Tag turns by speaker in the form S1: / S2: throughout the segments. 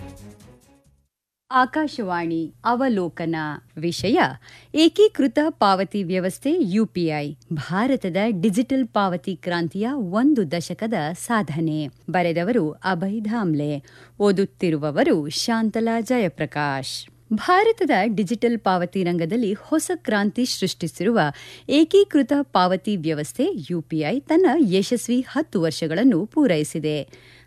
S1: ಆಕಾಶವಾಣಿ ಅವಲೋಕನ ವಿಷಯ ಏಕೀಕೃತ ಪಾವತಿ ವ್ಯವಸ್ಥೆ ಯುಪಿಐ ಭಾರತದ ಡಿಜಿಟಲ್ ಪಾವತಿ ಕ್ರಾಂತಿಯ ಒಂದು ದಶಕದ ಸಾಧನೆ ಬರೆದವರು ಅಭಯ್ ಧಾಮ್ಲೆ ಓದುತ್ತಿರುವವರು ಶಾಂತಲಾ ಜಯಪ್ರಕಾಶ್ ಭಾರತದ ಡಿಜಿಟಲ್ ಪಾವತಿ ರಂಗದಲ್ಲಿ ಹೊಸ ಕ್ರಾಂತಿ ಸೃಷ್ಟಿಸಿರುವ ಏಕೀಕೃತ ಪಾವತಿ ವ್ಯವಸ್ಥೆ ಯುಪಿಐ ತನ್ನ ಯಶಸ್ವಿ ಹತ್ತು ವರ್ಷಗಳನ್ನು ಪೂರೈಸಿದೆ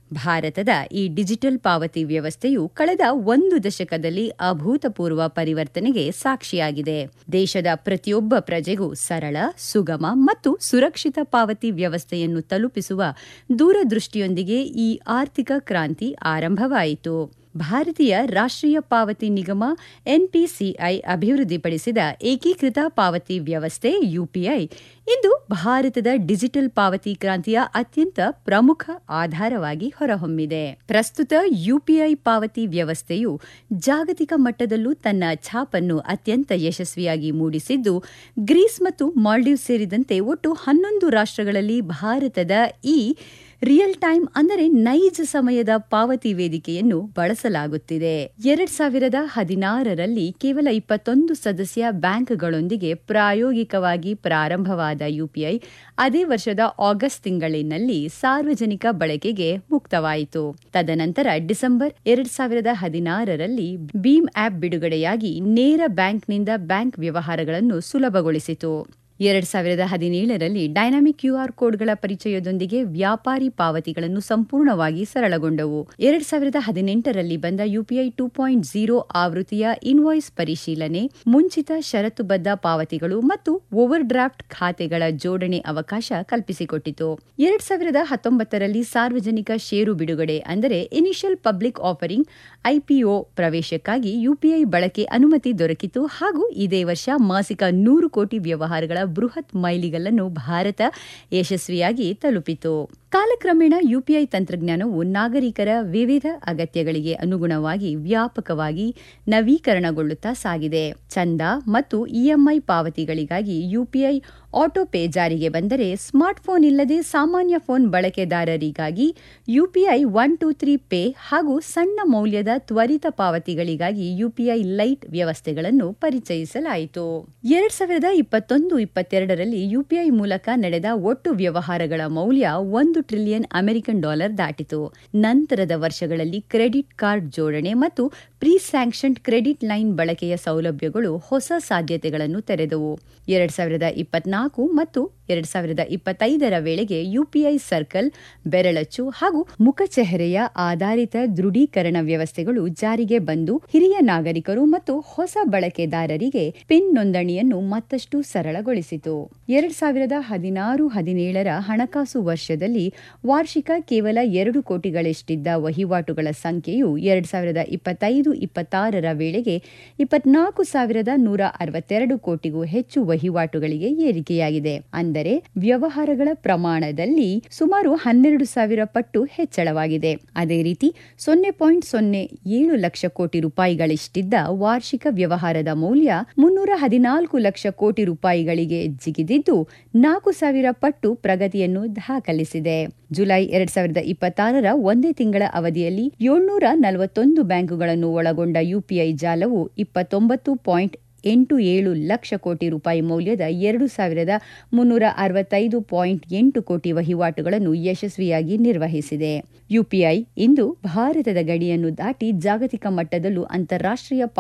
S1: ಭಾರತದ ಈ ಡಿಜಿಟಲ್ ಪಾವತಿ ವ್ಯವಸ್ಥೆಯು ಕಳೆದ ಒಂದು ದಶಕದಲ್ಲಿ ಅಭೂತಪೂರ್ವ ಪರಿವರ್ತನೆಗೆ ಸಾಕ್ಷಿಯಾಗಿದೆ ದೇಶದ ಪ್ರತಿಯೊಬ್ಬ ಪ್ರಜೆಗೂ ಸರಳ ಸುಗಮ ಮತ್ತು ಸುರಕ್ಷಿತ ಪಾವತಿ ವ್ಯವಸ್ಥೆಯನ್ನು ತಲುಪಿಸುವ ದೂರದೃಷ್ಟಿಯೊಂದಿಗೆ ಈ ಆರ್ಥಿಕ ಕ್ರಾಂತಿ ಆರಂಭವಾಯಿತು ಭಾರತೀಯ ರಾಷ್ಟ್ರೀಯ ಪಾವತಿ ನಿಗಮ ಎನ್ಪಿಸಿಐ ಅಭಿವೃದ್ಧಿಪಡಿಸಿದ ಏಕೀಕೃತ ಪಾವತಿ ವ್ಯವಸ್ಥೆ ಯುಪಿಐ ಇಂದು ಭಾರತದ ಡಿಜಿಟಲ್ ಪಾವತಿ ಕ್ರಾಂತಿಯ ಅತ್ಯಂತ ಪ್ರಮುಖ ಆಧಾರವಾಗಿ ಹೊರಹೊಮ್ಮಿದೆ ಪ್ರಸ್ತುತ ಯುಪಿಐ ಪಾವತಿ ವ್ಯವಸ್ಥೆಯು ಜಾಗತಿಕ ಮಟ್ಟದಲ್ಲೂ ತನ್ನ ಛಾಪನ್ನು ಅತ್ಯಂತ ಯಶಸ್ವಿಯಾಗಿ ಮೂಡಿಸಿದ್ದು ಗ್ರೀಸ್ ಮತ್ತು ಮಾಲ್ಡೀವ್ ಸೇರಿದಂತೆ ಒಟ್ಟು ಹನ್ನೊಂದು ರಾಷ್ಟ್ರಗಳಲ್ಲಿ ಭಾರತದ ಈ ರಿಯಲ್ ಟೈಮ್ ಅಂದರೆ ನೈಜ ಸಮಯದ ಪಾವತಿ ವೇದಿಕೆಯನ್ನು ಬಳಸಲಾಗುತ್ತಿದೆ ಎರಡ್ ಸಾವಿರದ ಹದಿನಾರರಲ್ಲಿ ಕೇವಲ ಇಪ್ಪತ್ತೊಂದು ಸದಸ್ಯ ಬ್ಯಾಂಕ್ಗಳೊಂದಿಗೆ ಪ್ರಾಯೋಗಿಕವಾಗಿ ಪ್ರಾರಂಭವಾದ ಯುಪಿಐ ಅದೇ ವರ್ಷದ ಆಗಸ್ಟ್ ತಿಂಗಳಿನಲ್ಲಿ ಸಾರ್ವಜನಿಕ ಬಳಕೆಗೆ ಮುಕ್ತವಾಯಿತು ತದನಂತರ ಡಿಸೆಂಬರ್ ಎರಡ್ ಸಾವಿರದ ಹದಿನಾರರಲ್ಲಿ ಭೀಮ್ ಆಪ್ ಬಿಡುಗಡೆಯಾಗಿ ನೇರ ಬ್ಯಾಂಕ್ನಿಂದ ಬ್ಯಾಂಕ್ ವ್ಯವಹಾರಗಳನ್ನು ಸುಲಭಗೊಳಿಸಿತು ಎರಡ್ ಸಾವಿರದ ಹದಿನೇಳರಲ್ಲಿ ಡೈನಾಮಿಕ್ ಕ್ಯೂಆರ್ ಕೋಡ್ಗಳ ಪರಿಚಯದೊಂದಿಗೆ ವ್ಯಾಪಾರಿ ಪಾವತಿಗಳನ್ನು ಸಂಪೂರ್ಣವಾಗಿ ಸರಳಗೊಂಡವು ಎರಡ್ ಸಾವಿರದ ಹದಿನೆಂಟರಲ್ಲಿ ಬಂದ ಯುಪಿಐ ಟೂ ಪಾಯಿಂಟ್ ಝೀರೋ ಆವೃತ್ತಿಯ ಇನ್ವಾಯ್ಸ್ ಪರಿಶೀಲನೆ ಮುಂಚಿತ ಷರತ್ತುಬದ್ಧ ಪಾವತಿಗಳು ಮತ್ತು ಓವರ್ ಡ್ರಾಫ್ಟ್ ಖಾತೆಗಳ ಜೋಡಣೆ ಅವಕಾಶ ಕಲ್ಪಿಸಿಕೊಟ್ಟಿತು ಎರಡ್ ಸಾವಿರದ ಹತ್ತೊಂಬತ್ತರಲ್ಲಿ ಸಾರ್ವಜನಿಕ ಷೇರು ಬಿಡುಗಡೆ ಅಂದರೆ ಇನಿಷಿಯಲ್ ಪಬ್ಲಿಕ್ ಆಫರಿಂಗ್ ಐಪಿಒ ಪ್ರವೇಶಕ್ಕಾಗಿ ಯುಪಿಐ ಬಳಕೆ ಅನುಮತಿ ದೊರಕಿತು ಹಾಗೂ ಇದೇ ವರ್ಷ ಮಾಸಿಕ ನೂರು ಕೋಟಿ ವ್ಯವಹಾರಗಳ ಬೃಹತ್ ಮೈಲಿಗಲ್ಲನ್ನು ಭಾರತ ಯಶಸ್ವಿಯಾಗಿ ತಲುಪಿತು ಕಾಲಕ್ರಮೇಣ ಯುಪಿಐ ತಂತ್ರಜ್ಞಾನವು ನಾಗರಿಕರ ವಿವಿಧ ಅಗತ್ಯಗಳಿಗೆ ಅನುಗುಣವಾಗಿ ವ್ಯಾಪಕವಾಗಿ ನವೀಕರಣಗೊಳ್ಳುತ್ತಾ ಸಾಗಿದೆ ಚಂದ ಮತ್ತು ಇಎಂಐ ಪಾವತಿಗಳಿಗಾಗಿ ಯುಪಿಐ ಆಟೋ ಪೇ ಜಾರಿಗೆ ಬಂದರೆ ಸ್ಮಾರ್ಟ್ಫೋನ್ ಇಲ್ಲದೆ ಸಾಮಾನ್ಯ ಫೋನ್ ಬಳಕೆದಾರರಿಗಾಗಿ UPI one two three pay ಹಾಗೂ ಸಣ್ಣ ಮೌಲ್ಯದ ತ್ವರಿತ ಪಾವತಿಗಳಿಗಾಗಿ ಯುಪಿಐ ಲೈಟ್ ವ್ಯವಸ್ಥೆಗಳನ್ನು ಪರಿಚಯಿಸಲಾಯಿತು ಎರಡ್ ಸಾವಿರದ ಇಪ್ಪತ್ತೊಂದು ಇಪ್ಪತ್ತೆರಡರಲ್ಲಿ ಯುಪಿಐ ಮೂಲಕ ನಡೆದ ಒಟ್ಟು ವ್ಯವಹಾರಗಳ ಮೌಲ್ಯ ಒಂದು ಟ್ರಿಲಿಯನ್ ಅಮೆರಿಕನ್ ಡಾಲರ್ ದಾಟಿತು ನಂತರದ ವರ್ಷಗಳಲ್ಲಿ ಕ್ರೆಡಿಟ್ ಕಾರ್ಡ್ ಜೋಡಣೆ ಮತ್ತು ಪ್ರೀ ಸ್ಯಾಂಕ್ಷನ್ಡ್ ಕ್ರೆಡಿಟ್ ಲೈನ್ ಬಳಕೆಯ ಸೌಲಭ್ಯಗಳು ಹೊಸ ಸಾಧ್ಯತೆಗಳನ್ನು ತೆರೆದವು ಎರಡ್ ಸಾವಿರದ ಇಪ್ಪತ್ನಾಲ್ಕು ಮತ್ತು ಎರಡ್ ಸಾವಿರದ ಇಪ್ಪತ್ತೈದರ ವೇಳೆಗೆ ಯುಪಿಐ ಸರ್ಕಲ್ ಬೆರಳಚ್ಚು ಹಾಗೂ ಮುಖಚೆಹರೆಯ ಆಧಾರಿತ ದೃಢೀಕರಣ ವ್ಯವಸ್ಥೆಗಳು ಜಾರಿಗೆ ಬಂದು ಹಿರಿಯ ನಾಗರಿಕರು ಮತ್ತು ಹೊಸ ಬಳಕೆದಾರರಿಗೆ ಪಿನ್ ನೋಂದಣಿಯನ್ನು ಮತ್ತಷ್ಟು ಸರಳಗೊಳಿಸಿತು ಎರಡ್ ಸಾವಿರದ ಹದಿನಾರು ಹದಿನೇಳರ ಹಣಕಾಸು ವರ್ಷದಲ್ಲಿ ವಾರ್ಷಿಕ ಕೇವಲ ಎರಡು ಕೋಟಿಗಳಷ್ಟಿದ್ದ ವಹಿವಾಟುಗಳ ಸಂಖ್ಯೆಯು ಎರಡ್ ಸಾವಿರದ ಇಪ್ಪತ್ತೈದು ಇಪ್ಪತ್ತಾರರ ವೇಳೆಗೆ ಇಪ್ಪತ್ನಾಲ್ಕು ಸಾವಿರದ ನೂರ ಅರವತ್ತೆರಡು ಕೋಟಿಗೂ ಹೆಚ್ಚು ವಹಿವಾಟುಗಳಿಗೆ ಏರಿಕೆಯಾಗಿದೆ ಅಂದರೆ ವ್ಯವಹಾರಗಳ ಪ್ರಮಾಣದಲ್ಲಿ ಸುಮಾರು ಹನ್ನೆರಡು ಸಾವಿರ ಪಟ್ಟು ಹೆಚ್ಚಳವಾಗಿದೆ ಅದೇ ರೀತಿ ಸೊನ್ನೆ ಪಾಯಿಂಟ್ ಸೊನ್ನೆ ಏಳು ಲಕ್ಷ ಕೋಟಿ ರೂಪಾಯಿಗಳಿಷ್ಟಿದ್ದ ವಾರ್ಷಿಕ ವ್ಯವಹಾರದ ಮೌಲ್ಯ ಮುನ್ನೂರ ಹದಿನಾಲ್ಕು ಲಕ್ಷ ಕೋಟಿ ರೂಪಾಯಿಗಳಿಗೆ ಜಿಗಿದಿದ್ದು ನಾಲ್ಕು ಸಾವಿರ ಪಟ್ಟು ಪ್ರಗತಿಯನ್ನು ದಾಖಲಿಸಿದೆ ಜುಲೈ ಎರಡ್ ಸಾವಿರದ ಇಪ್ಪತ್ತಾರರ ಒಂದೇ ತಿಂಗಳ ಅವಧಿಯಲ್ಲಿ ಏಳ್ನೂರ ನಲವತ್ತೊಂದು ಬ್ಯಾಂಕುಗಳನ್ನು ಒಳಗೊಂಡ ಯುಪಿಐ ಜಾಲವು ಇಪ್ಪತ್ತೊಂಬತ್ತು ಪಾಯಿಂಟ್ ಎಂಟು ಏಳು ಲಕ್ಷ ಕೋಟಿ ರೂಪಾಯಿ ಮೌಲ್ಯದ ಎರಡು ಸಾವಿರದ ಮುನ್ನೂರ ಅರವತ್ತೈದು ಪಾಯಿಂಟ್ ಎಂಟು ಕೋಟಿ ವಹಿವಾಟುಗಳನ್ನು ಯಶಸ್ವಿಯಾಗಿ ನಿರ್ವಹಿಸಿದೆ ಯುಪಿಐ ಇಂದು ಭಾರತದ ಗಡಿಯನ್ನು ದಾಟಿ ಜಾಗತಿಕ ಮಟ್ಟದಲ್ಲೂ ಅಂತಾರಾಷ್ಟ್ರೀಯ